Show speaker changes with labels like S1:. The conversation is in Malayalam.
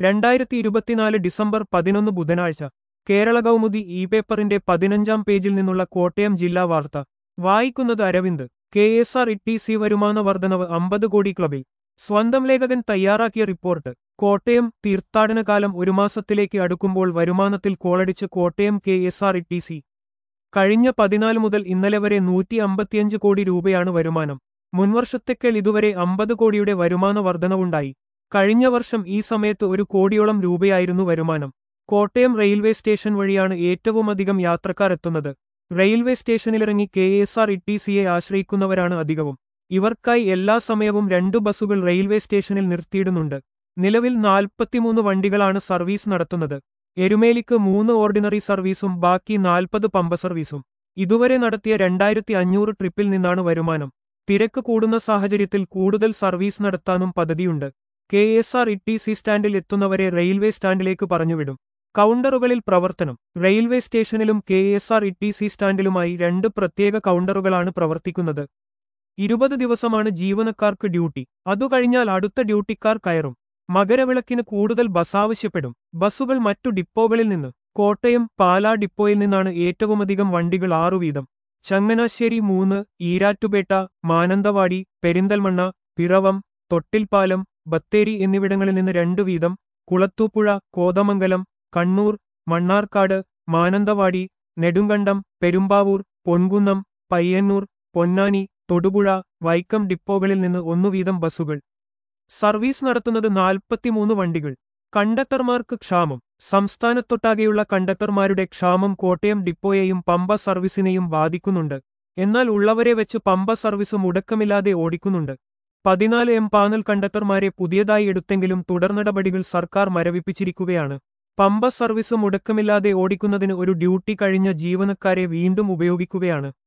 S1: രണ്ടായിരത്തി ഇരുപത്തിനാല് ഡിസംബർ പതിനൊന്ന് ബുധനാഴ്ച കേരള കൗമുദി ഇ പേപ്പറിന്റെ പതിനഞ്ചാം പേജിൽ നിന്നുള്ള കോട്ടയം ജില്ലാ വാർത്ത വായിക്കുന്നത് Aravind K S R T C സി വരുമാന വർധനവ് അമ്പത് കോടി ക്ലബിൽ സ്വന്തം ലേഖകൻ തയ്യാറാക്കിയ റിപ്പോർട്ട് കോട്ടയം തീർത്ഥാടന കാലം ഒരു മാസത്തിലേക്ക് അടുക്കുമ്പോൾ വരുമാനത്തിൽ കോളടിച്ച് Kottayam K S R T C സി കഴിഞ്ഞ പതിനാല് മുതൽ ഇന്നലെ വരെ നൂറ്റി അമ്പത്തിയഞ്ച് കോടി രൂപയാണ് വരുമാനം മുൻവർഷത്തേക്കാൾ ഇതുവരെ അമ്പത് കോടിയുടെ വരുമാന വർധനവുണ്ടായി കഴിഞ്ഞ വർഷം ഈ സമയത്ത് ഒരു കോടിയോളം രൂപയായിരുന്നു വരുമാനം കോട്ടയം റെയിൽവേ സ്റ്റേഷൻ വഴിയാണ് ഏറ്റവുമധികം യാത്രക്കാർ എത്തുന്നത് റെയിൽവേ സ്റ്റേഷനിലിറങ്ങി കെ എസ് ആർ ഇ ടി സിയെ ആശ്രയിക്കുന്നവരാണ് അധികവും ഇവർക്കായി എല്ലാ സമയവും രണ്ടു ബസ്സുകൾ റെയിൽവേ സ്റ്റേഷനിൽ നിർത്തിയിടുന്നുണ്ട് നിലവിൽ നാൽപ്പത്തിമൂന്ന് വണ്ടികളാണ് സർവീസ് നടത്തുന്നത് എരുമേലിക്ക് മൂന്ന് ഓർഡിനറി സർവീസും ബാക്കി നാൽപ്പത് പമ്പ സർവീസും ഇതുവരെ നടത്തിയ രണ്ടായിരത്തി അഞ്ഞൂറ് ട്രിപ്പിൽ നിന്നാണ് വരുമാനം തിരക്ക് കൂടുന്ന സാഹചര്യത്തിൽ കൂടുതൽ സർവീസ് നടത്താനും പദ്ധതിയുണ്ട് K S R T C സി സ്റ്റാൻഡിൽ എത്തുന്നവരെ റെയിൽവേ സ്റ്റാൻഡിലേക്ക് പറഞ്ഞുവിടും കൗണ്ടറുകളിൽ പ്രവർത്തനം റെയിൽവേ സ്റ്റേഷനിലും K S R T C സി സ്റ്റാൻഡിലുമായി രണ്ട് പ്രത്യേക കൗണ്ടറുകളാണ് പ്രവർത്തിക്കുന്നത് ഇരുപത് ദിവസമാണ് ജീവനക്കാർക്ക് ഡ്യൂട്ടി അതുകഴിഞ്ഞാൽ അടുത്ത ഡ്യൂട്ടിക്കാർ കയറും മകരവിളക്കിന് കൂടുതൽ ബസ് ആവശ്യപ്പെടും ബസ്സുകൾ മറ്റു ഡിപ്പോകളിൽ നിന്ന് കോട്ടയം പാലാ ഡിപ്പോയിൽ നിന്നാണ് ഏറ്റവുമധികം വണ്ടികൾ ആറു വീതം ചങ്ങനാശ്ശേരി മൂന്ന് ഈരാറ്റുപേട്ട മാനന്തവാടി പെരിന്തൽമണ്ണ പിറവം തൊട്ടിൽപ്പാലം ബത്തേരി എന്നിവിടങ്ങളിൽ നിന്ന് രണ്ടു വീതം കുളത്തൂപ്പുഴ കോതമംഗലം കണ്ണൂർ മണ്ണാർക്കാട് മാനന്തവാടി നെടുങ്കണ്ടം പെരുമ്പാവൂർ പൊൻകുന്നം പയ്യന്നൂർ പൊന്നാനി തൊടുപുഴ വൈക്കം ഡിപ്പോകളിൽ നിന്ന് ഒന്നു വീതം ബസ്സുകൾ സർവീസ് നടത്തുന്നത് നാൽപ്പത്തിമൂന്ന് വണ്ടികൾ കണ്ടക്ടർമാർക്ക് ക്ഷാമം സംസ്ഥാനത്തൊട്ടാകെയുള്ള കണ്ടക്ടർമാരുടെ ക്ഷാമം കോട്ടയം ഡിപ്പോയെയും പമ്പ സർവീസിനെയും ബാധിക്കുന്നുണ്ട് എന്നാൽ ഉള്ളവരെ വെച്ച് പമ്പ സർവീസ് മുടക്കമില്ലാതെ ഓടിക്കുന്നുണ്ട് പതിനാല് എം പാനൽ കണ്ടക്ടർമാരെ പുതിയതായി എടുത്തെങ്കിലും തുടർനടപടികൾ സർക്കാർ മരവിപ്പിച്ചിരിക്കുകയാണ് പമ്പ സർവീസ് മുടക്കമില്ലാതെ ഓടിക്കുന്നതിന് ഒരു ഡ്യൂട്ടി കഴിഞ്ഞ ജീവനക്കാരെ വീണ്ടും ഉപയോഗിക്കുകയാണ്